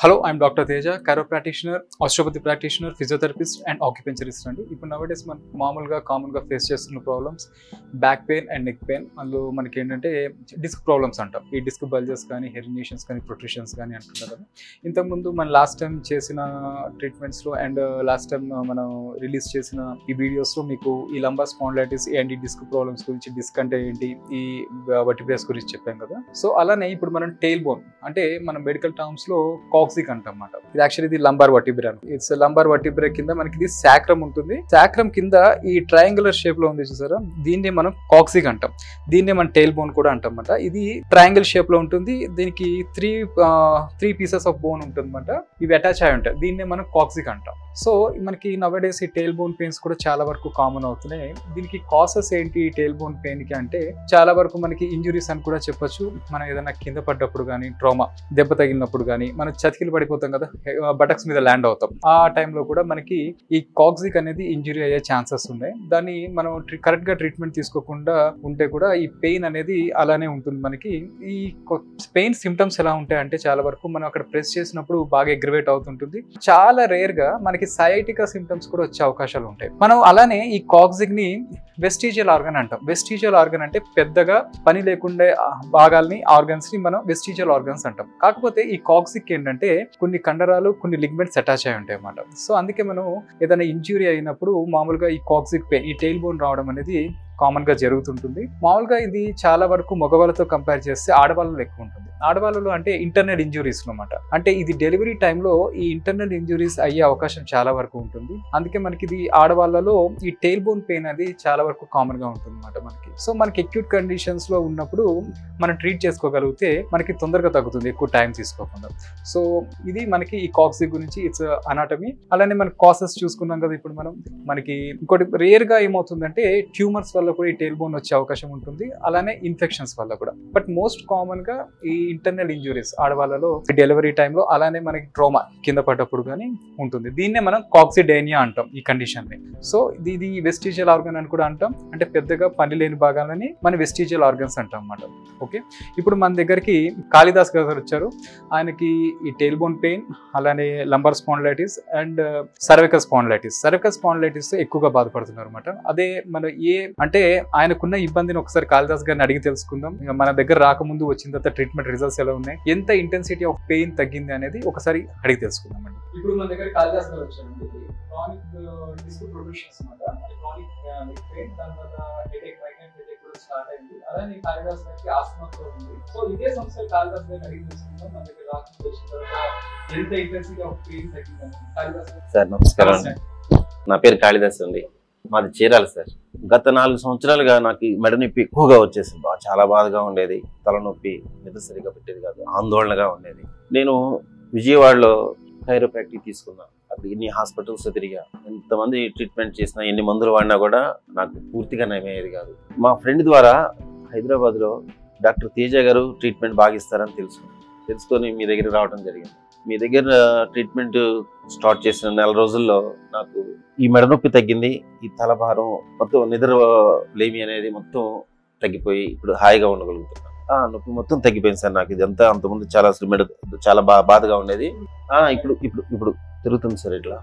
Hello I'm doctor Teja కరో practitioner osteopathy practitioner physiotherapist and acupuncturist అండి ఇప్పుడు నవడేస్ మనం మామూలుగా కామన్గా ఫేస్ చేస్తున్న problems back pain and neck pain అందులో మనకి ఏంటంటే డిస్క్ ప్రాబ్లమ్స్ అంటాం ఈ డిస్క్ బల్జెస్ కానీ హెరినేషన్స్ కానీ ప్రొట్రిషన్స్ కానీ అంటుంటారు కదా ఇంతకుముందు మన లాస్ట్ టైం చేసిన ట్రీట్మెంట్స్లో అండ్ లాస్ట్ టైం మనం రిలీజ్ చేసిన ఈ వీడియోస్లో మీకు ఈ లంబర్ స్పాండ్లైటిస్ అండ్ ఈ డిస్క్ ప్రాబ్లమ్స్ గురించి డిస్క్ అంటే ఏంటి ఈ వర్టిబ్రేస్ గురించి చెప్పాం కదా సో అలానే ఇప్పుడు మనం టెయిల్ బోన్ అంటే మన మెడికల్ టర్మ్స్ లో కాక్సిక్ అంటాం అన్నమాట ఇది యాక్చువల్లీ ఇది lumbar vertebra it's lumbar vertebra కింద మనకి ఇది సాక్రమ్ ఉంటుంది సాక్రమ్ కింద ఈ ట్రయాంగులర్ షేప్ లో ఉంది చూసారా దీన్ని మనం కాక్సిక్ అంటాం దీన్నే మనం టెయిల్ బోన్ కూడా అంటాం అన్నమాట ఇది ట్రయాంగిల్ షేప్ లో ఉంటుంది దీనికి three three pieces of bone ఉంటుంది అనమాట ఇవి అటాచ్ అయి ఉంటాయి దీన్నే మనం కాక్సిక్ అంటాం సో మనకి నవడేస్ ఈ టెయిల్ బోన్ పెయిన్స్ కూడా చాలా వరకు కామన్ అవుతున్నాయి దీనికి కాసెస్ ఏంటి ఈ టెయిల్ బోన్ పెయిన్ కి అంటే చాలా వరకు మనకి ఇంజురీస్ అని కూడా చెప్పొచ్చు మనం ఏదైనా కింద పడ్డప్పుడు కానీ ట్రామా దెబ్బ తగిలినప్పుడు కానీ మనం చతికిలు పడిపోతాం కదా బటక్స్ మీద ల్యాండ్ అవుతాం ఆ టైంలో కూడా మనకి ఈ కాక్సిక్ అనేది ఇంజురీ అయ్యే ఛాన్సెస్ ఉన్నాయి దాన్ని మనం కరెక్ట్ గా ట్రీట్మెంట్ తీసుకోకుండా ఉంటే కూడా ఈ పెయిన్ అనేది అలానే ఉంటుంది మనకి ఈ పెయిన్ సిమ్టమ్స్ ఎలా ఉంటాయి అంటే చాలా వరకు మనం అక్కడ ప్రెస్ చేసినప్పుడు బాగా ఎగ్రివేట్ అవుతుంటుంది చాలా రేర్ గా మనకి సయాటికా సిమ్టమ్స్ కూడా వచ్చే అవకాశాలు ఉంటాయి మనం అలానే ఈ కాక్సిక్ ని వెస్టీజియల్ ఆర్గన్ అంటాం వెస్టీజియల్ ఆర్గన్ అంటే పెద్దగా పని లేకుండా భాగాల్ని ఆర్గన్స్ ని మనం వెస్టీజియల్ ఆర్గన్స్ అంటాం కాకపోతే ఈ కాక్సిక్ ఏంటంటే కొన్ని కండరాలు కొన్ని లిగ్మెంట్స్ అటాచ్ అయి ఉంటాయి అన్నమాట సో అందుకే మనం ఏదైనా ఇంజురీ అయినప్పుడు మామూలుగా ఈ కాక్సిక్ పెయిన్ ఈ టెయిల్ బోన్ రావడం అనేది కామన్ గా జరుగుతుంటుంది మామూలుగా ఇది చాలా వరకు మగవాళ్ళతో కంపేర్ చేస్తే ఆడవాళ్ళలో ఎక్కువ ఉంటుంది ఆడవాళ్ళలో అంటే ఇంటర్నల్ ఇంజురీస్ అనమాట అంటే ఇది డెలివరీ టైంలో ఈ ఇంటర్నల్ ఇంజురీస్ అయ్యే అవకాశం చాలా వరకు ఉంటుంది అందుకే మనకి ఇది ఆడవాళ్ళలో ఈ టెయిల్ బోన్ పెయిన్ అది చాలా వరకు కామన్ గా ఉంటుంది అనమాట మనకి సో మనకి అక్యూట్ కండిషన్స్ లో ఉన్నప్పుడు మనం ట్రీట్ చేసుకోగలిగితే మనకి తొందరగా తగ్గుతుంది ఎక్కువ టైం తీసుకోకుండా సో ఇది మనకి ఈ కాక్సిక్ గురించి ఇట్స్ అనాటమీ అలానే మన కాసెస్ చూసుకున్నాం కదా ఇప్పుడు మనం మనకి ఇంకోటి రేర్ గా ఏమవుతుందంటే ట్యూమర్స్ వల్ల కూడా ఈ టెయిల్ బోన్ వచ్చే అవకాశం ఉంటుంది అలానే ఇన్ఫెక్షన్స్ వల్ల కూడా బట్ మోస్ట్ కామన్ గా ఈ ఇంటర్నల్ ఇంజురీస్ ఆడవాళ్ళలో డెలివరీ టైంలో అలానే మనకి ట్రోమా కింద పడ్డప్పుడు కానీ ఉంటుంది దీన్నే మనం కాక్సిడేనియా అంటాం ఈ కండిషన్ ని సో ఇది వెస్టిజియల్ ఆర్గన్ అని కూడా అంటాం అంటే పెద్దగా పని లేని భాగాలని మన వెస్టిజియల్ ఆర్గన్స్ అంటాం అన్నమాట ఓకే ఇప్పుడు మన దగ్గరికి కాళిదాస్ గారు వచ్చారు ఆయనకి ఈ టెయిల్ బోన్ పెయిన్ అలానే lumbar spondylitis and cervical spondylitis cervical spondylitis ఎక్కువగా బాధపడుతున్నారు అనమాట అదే మన ఏ అంటే ఆయనకున్న ఇబ్బందిని ఒకసారి కాళిదాస్ గారిని అడిగి తెలుసుకుందాం ఇక మన దగ్గర రాకముందు వచ్చిన తర్వాత ట్రీట్మెంట్ రిజల్ట్స్ ఎలా ఉన్నాయి ఎంత ఇంటెన్సిటీ ఆఫ్ పెయిన్ తగ్గింది అనేది ఒకసారి అడిగి తెలుసుకుందాం అండి ఇప్పుడు మన దగ్గర కాళిదాస్ గారు వచ్చారండి క్రానిక్ డిస్క్ ప్రొడ్యూషన్స్ అనమాట క్రానిక్ నెక్ పెయిన్ దాని తర్వాత హెడేక్ మైగ్రేన్ హెడేక్ కూడా స్టార్ట్ అయింది అలానే కాళిదాస్ గారికి ఆస్మాతో ఉంది సో ఇదే సమస్య కాళిదాస్ గారిని అడిగి తెలుసుకుందాం మన దగ్గర రాకముందు వచ్చిన తర్వాత ఎంత ఇంటెన్సిటీ ఆఫ్ పెయిన్ తగ్గిందని కాళిదాస్ గారు సార్ నమస్కారం అండి నా పేరు కాళిదాస్ అండి మాది చీరాల సార్ గత నాలుగు సంవత్సరాలుగా నాకు ఈ మెడ నొప్పి ఎక్కువగా వచ్చేసింది బా- చాలా బాధగా ఉండేది తలనొప్పి నిద్ర సరిగా పెట్టేది కాదు ఆందోళనగా ఉండేది నేను విజయవాడలో కైరోప్రాక్టిక్ తీసుకున్నా అక్కడ ఎన్ని హాస్పిటల్స్ తిరిగా ఎంతమంది ట్రీట్మెంట్ చేసినా ఎన్ని మందులు వాడినా కూడా నాకు పూర్తిగా నయమయ్యేది కాదు మా ఫ్రెండ్ ద్వారా హైదరాబాద్లో డాక్టర్ తేజ గారు ట్రీట్మెంట్ బాగా ఇస్తారని తెలుసు తెలుసుకొని మీ దగ్గర రావడం జరిగింది మీ దగ్గర ట్రీట్మెంట్ స్టార్ట్ చేసిన నెల రోజుల్లో నాకు ఈ మెడ నొప్పి తగ్గింది ఈ తలభారం మొత్తం నిద్ర లేమి అనేది మొత్తం తగ్గిపోయి ఇప్పుడు హాయిగా ఉండగలుగుతున్నాను ఆ నొప్పి మొత్తం తగ్గిపోయింది సార్ నాకు ఇదంతా అంతకుముందు చాలా అసలు మెడ చాలా బా బాధగా ఉండేది ఆ ఇప్పుడు ఇప్పుడు ఇప్పుడు తిరుగుతుంది సార్ ఇట్లా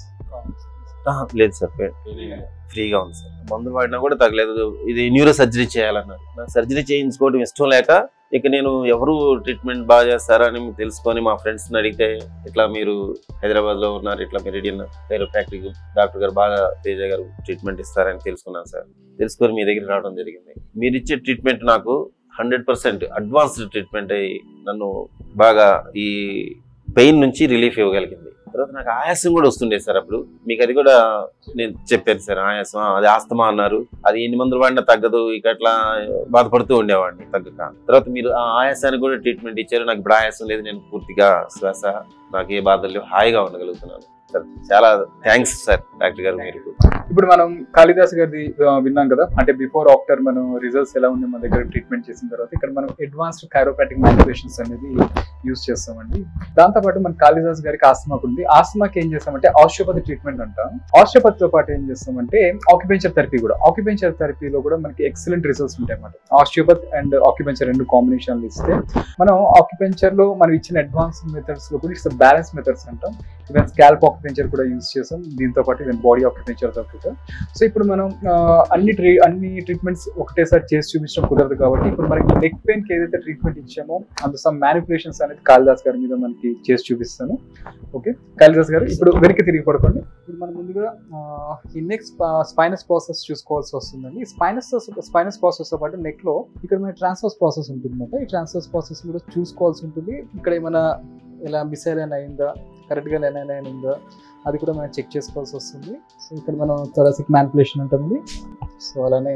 ఆ, లేదు సార్ ఫ్రీగా ఉంది సార్ మందులు వాడినా కూడా తగ్గలేదు ఇది న్యూరో సర్జరీ చేయాలన్నారు నాకు సర్జరీ చేయించుకోవడం ఇష్టం లేక ఇక నేను ఎవరు ట్రీట్మెంట్ బాగా చేస్తారని తెలుసుకొని మా ఫ్రెండ్స్ని అడిగితే ఇట్లా మీరు హైదరాబాద్లో ఉన్నారు ఇట్లా మెరిడియన్ కైరోప్రాక్టిక్ డాక్టర్ గారు బాగా తేజ గారు ట్రీట్మెంట్ ఇస్తారని తెలుసుకున్నాను సార్ తెలుసుకొని మీ దగ్గర రావడం జరిగింది మీరు ఇచ్చే ట్రీట్మెంట్ నాకు హండ్రెడ్ పర్సెంట్ అడ్వాన్స్డ్ ట్రీట్మెంట్ అయ్యి నన్ను బాగా ఈ పెయిన్ నుంచి రిలీఫ్ ఇవ్వగలిగింది తర్వాత నాకు ఆయాసం కూడా వస్తుండే సార్ అప్పుడు మీకు అది కూడా నేను చెప్పాను సార్ ఆయాసం ఆ, అది ఆస్తమా అన్నారు అది ఎన్ని మందులు వాడినా తగ్గదు ఇక అట్లా బాధపడుతూ ఉండేవాడిని తగ్గక తర్వాత మీరు ఆ ఆయాసానికి కూడా ట్రీట్మెంట్ ఇచ్చారు నాకు ఇప్పుడు ఆయాసం లేదు నేను పూర్తిగా శ్వాస నాకు ఏ బాధలు లేవు హాయిగా ఉండగలుగుతున్నాను సార్ చాలా థ్యాంక్స్ సార్ డాక్టర్ గారు మీరు ఇప్పుడు మనం కాళిదాస్ గారిది ఆ, విన్నాం కదా అంటే బిఫోర్ ఆఫ్టర్ మనం రిజల్ట్స్ ఎలా ఉంది మన దగ్గర ట్రీట్మెంట్ చేసిన తర్వాత ఇక్కడ మనం అడ్వాన్స్డ్ కైరోపాటిక్ మ్యానిపులేషన్స్ అనేది యూస్ చేస్తామండి దాంతోపాటు మన కాళిదాస్ గారికి ఆస్తమాకు ఉంది ఆస్తమాకి ఏం చేస్తామంటే ఆస్టియోపతి ట్రీట్మెంట్ అంటాం ఆస్టియోపతితో పాటు ఏం చేస్తామంటే ఆక్యుపెంచర్ థెరపీ కూడా ఆక్యుపెంచర్ థెరపీలో కూడా మనకి ఎక్సలెంట్ రిజల్ట్స్ ఉంటాయి అన్నమాట ఆస్టియోపత్ అండ్ ఆక్యుపెంచర్ రెండు కాంబినేషన్లు ఇస్తే మనం ఆక్యుపెంచర్ లో మనం ఇచ్చిన అడ్వాన్స్ మెథడ్స్ లో కూడా ఇట్స్ బ్యాలెన్స్ మెథడ్స్ అంటాం ఈవెన్ స్కాల్ప్ ఆక్యుపెంచర్ కూడా యూస్ చేస్తాం దీంతో పాటు ఈవెన్ బాడీ ఆక్యుపెంచర్ తో పాటు సో ఇప్పుడు మనం ఆ, అన్ని ట్రీ అన్ని ట్రీట్మెంట్స్ ఒకటేసారి చేసి చూపించడం కుదరదు కాబట్టి ఇప్పుడు మనకి నెక్ పెయిన్ కి ఏదైతే ట్రీట్మెంట్ ఇచ్చామో అంత సమ్ మ్యానిపులేషన్స్ అనేది కాళిదాస్ గారి మీద మనకి చేసి చూపిస్తాను ఓకే కాళిదాస్ గారు ఇప్పుడు వెనక్కి తిరిగి పడుకోండి ఇప్పుడు మనం ముందుగా ఆ, ఈ నెక్ స్పైనస్ ప్రాసెస్ చూసుకోవాల్సి వస్తుందండి ఈ స్పైనస్ స్పైనస్ ప్రాసెస్ తో పాటు నెక్ లో ఇక్కడ మన ట్రాన్స్ఫర్స్ ప్రాసెస్ ఉంటుంది ఈ ట్రాన్స్ఫర్స్ ప్రాసెస్ కూడా చూసుకోవాల్సి ఉంటుంది ఇక్కడ ఏమైనా ఇలా మిస్ అయినా అయిందా కరెక్ట్గా లైన్ అయినా ఉందా అది కూడా మనం చెక్ చేసుకోవాల్సి వస్తుంది సో ఇక్కడ మనం థొరాసిక్ మ్యానిపులేషన్ ఉంటుంది సో అలానే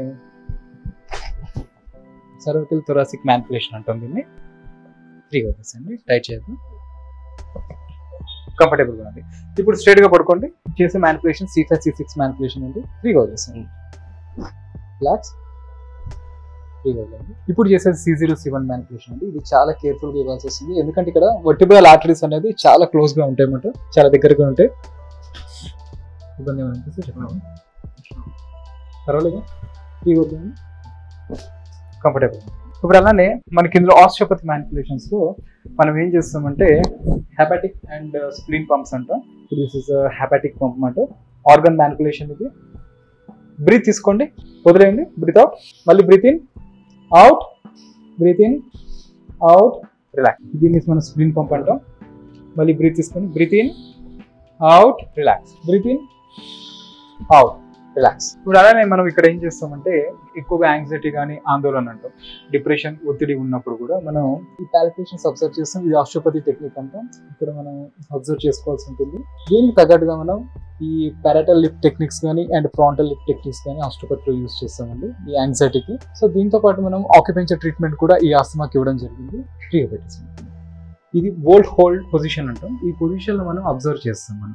సర్వికల్ థొరాసిక్ మ్యానిపులేషన్ ఉంటుంది దీన్ని ఫ్రీగా వదిలేసండి టైట్ చేద్దాం కంఫర్టబుల్గా ఉంది ఇప్పుడు స్ట్రైట్గా పడుకోండి చేసే manipulation C five C six manipulation ఉంది ఫ్రీగా వదిలేసండి రిలాక్స్ ఫ్రీగా వదిలేండి ఇప్పుడు చేసేది C zero C one manipulation అండి ఇది చాలా కేర్ఫుల్గా ఇవ్వాల్సి వస్తుంది ఎందుకంటే ఇక్కడ వర్టిబుల్ ఆర్టరీస్ అనేది చాలా క్లోజ్గా ఉంటాయి అన్నమాట చాలా దగ్గరగా ఉంటాయి ఇబ్బంది ఏమైనా అనిపిస్తే చెప్పండి పర్వాలేదు ఫ్రీగా వదిలేండి కంఫర్టబుల్ ఇప్పుడు అలానే మనకి ఇందులో ఆస్టియోపతి మ్యానిపులేషన్స్ లో మనం ఏం చేస్తామంటే హ్యాపాటిక్ అండ్ స్ప్లీన్ పంప్స్ అంట దిస్ ఇస్ హ్యాపాటిక్ పంప్ అన్నమాట ఆర్గన్ మ్యానిపులేషన్ ఇది బ్రీత్ తీసుకోండి వదిలేయండి బ్రీత్ అవుట్ మళ్ళీ breath in out breath in out relax దీన్ని మనం స్ప్లీన్ పంప్ అంటాం మళ్ళీ బ్రీత్ తీసుకోండి breath in out relax breath in out relax ఇప్పుడు అలానే మనం ఇక్కడ ఏం చేస్తామంటే ఎక్కువగా యాంగ్జైటీ కానీ ఆందోళన అంటాం డిప్రెషన్ ఒత్తిడి ఉన్నప్పుడు కూడా మనం ఈ పాలిటేషన్స్ అబ్జర్వ్ చేస్తాం ఇది ఆస్ట్రోపతి టెక్నిక్ అంటాం ఇక్కడ మనం అబ్జర్వ్ చేసుకోవాల్సి ఉంటుంది దీనికి తగ్గట్టుగా మనం ఈ పారాటల్ లిఫ్ట్ టెక్నిక్స్ కానీ అండ్ ఫ్రాంటల్ లిఫ్ట్ టెక్నిక్స్ కానీ ఆస్ట్రోపతిలో యూస్ చేస్తామండి ఈ యాంగ్జైటీకి సో దీంతో పాటు మనం ఆక్యుపెంచర్ ట్రీట్మెంట్ కూడా ఈ ఆస్తమాకి ఇవ్వడం జరిగింది ఫ్రీగా పెట్టేసాం ఇది వోల్డ్ హోల్డ్ పొజిషన్ అంటాం ఈ పొజిషన్లో మనం అబ్జర్వ్ చేస్తాం మనం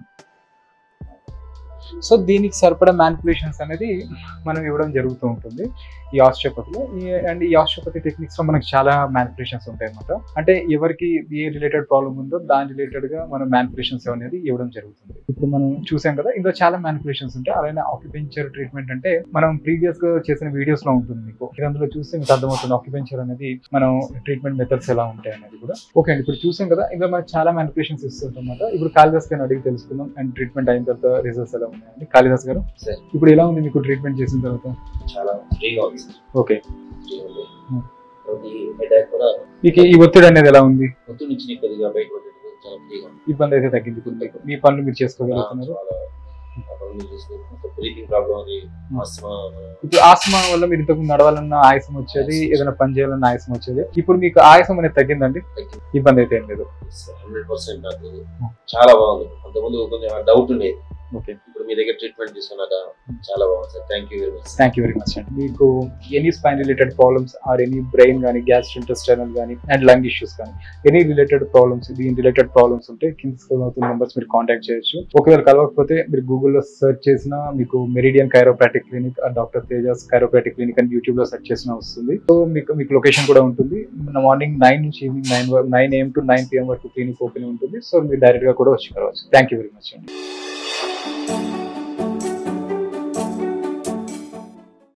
సో దీనికి సరిపడా మ్యానిపులేషన్స్ అనేది మనం ఇవ్వడం జరుగుతూ ఉంటుంది ఈ ఆస్ట్రోపతిలో అండ్ ఈ ఆస్ట్రోపతి టెక్నిక్స్ లో మనకి చాలా మ్యానిపులేషన్స్ ఉంటాయి అనమాట అంటే ఎవరికి ఏ రిలేటెడ్ ప్రాబ్లమ్ ఉందో దాని రిలేటెడ్ గా మనం మ్యానిపులేషన్స్ అనేది ఇవ్వడం జరుగుతుంది ఇప్పుడు మనం చూసాం కదా ఇందులో చాలా మ్యానిపులేషన్స్ ఉంటాయి అలానే ఆక్యుపెంచర్ ట్రీట్మెంట్ అంటే మనం ప్రీవియస్ గా చేసిన వీడియోస్ లో ఉంటుంది మీకు మీరు అందులో చూస్తే మీకు అర్థమవుతుంది ఆక్యుపెంచర్ అనేది మనం ట్రీట్మెంట్ మెథడ్స్ ఎలా ఉంటాయి అనేది కూడా ఓకే అండి ఇప్పుడు చూసాం కదా ఇంకా మనకి చాలా మ్యానిపులేషన్స్ ఇస్తుంది అనమాట ఇప్పుడు కాళిదాస్ గారిని అడిగి తెలుసుకుందాం అండ్ ట్రీట్మెంట్ అయిన తర్వాత రిజల్ట్స్ ఎలా ఉన్నాయండి కాళిదాస్ గారు సార్ ఇప్పుడు ఎలా ఉంది మీకు ట్రీట్మెంట్ చేసిన తర్వాత చాలా ఫ్రీగా ఉంది సార్ ఓకే ఫ్రీ ఉంది Hmm. తర్వాత ఈ హెడేక్ కూడా మీకు ఈ ఒత్తిడి అనేది ఎలా ఉంది పొద్దు నుంచి నీకు కొద్దిగా బయట పడ్డట్టు చాలా ఫ్రీగా ఉంది ఇబ్బంది అయితే తగ్గింది ఇప్పుడు మీకు మీ పనులు మీరు చేసుకోగలుగుతున్నారు చాలా ఆ పనులు చేసుకుంటూ బ్రీతింగ్ ప్రాబ్లం అది ఆస్మా ఇప్పుడు ఆస్మా వల్ల మీరు ఇంతకు నడవాలన్న ఆయాసం వచ్చేది ఏదైనా పని చేయాలన్న ఆయాసం వచ్చేది ఇప్పుడు మీకు ఆయాసం అనేది తగ్గిందండి ఇబ్బంది అయితే ఏం లేదు హండ్రెడ్ పర్సెంట్ నాకు చాలా బాగుంది అంతకుముందు కొంచెం డౌట్ ఉండేది ఓకే ఇప్పుడు మీ దగ్గర ట్రీట్మెంట్ తీసుకున్నాక చాలా బాగుంది sir thank you very much thank you very much అండి మీకు any spine related problems or any brain కానీ గ్యాస్ ఇంటెస్టైనల్ కానీ అండ్ లంగ్ ఇష్యూస్ కానీ ఎనీ రిలేటెడ్ ప్రాబ్లమ్స్ దీని రిలేటెడ్ ప్రాబ్లమ్స్ ఉంటే కింద స్క్రోల్ అవుతున్న నెంబర్స్ మీరు కాంటాక్ట్ చేయొచ్చు ఒకవేళ కలవకపోతే మీరు గూగుల్లో సెర్చ్ చేసినా మీకు meridian chiropractic clinic doctor Teja's chiropractic clinic అని యూట్యూబ్ లో సెర్చ్ చేసినా వస్తుంది సో మీకు మీకు లొకేషన్ కూడా ఉంటుంది మార్నింగ్ నైన్ నుంచి evening nine nine AM to nine PM వరకు క్లినిక్ ఓపెన్ ఉంటుంది సో మీరు డైరెక్ట్ గా కూడా వచ్చి కలవచ్చు థ్యాంక్ యూ వెరీ మచ్ అండి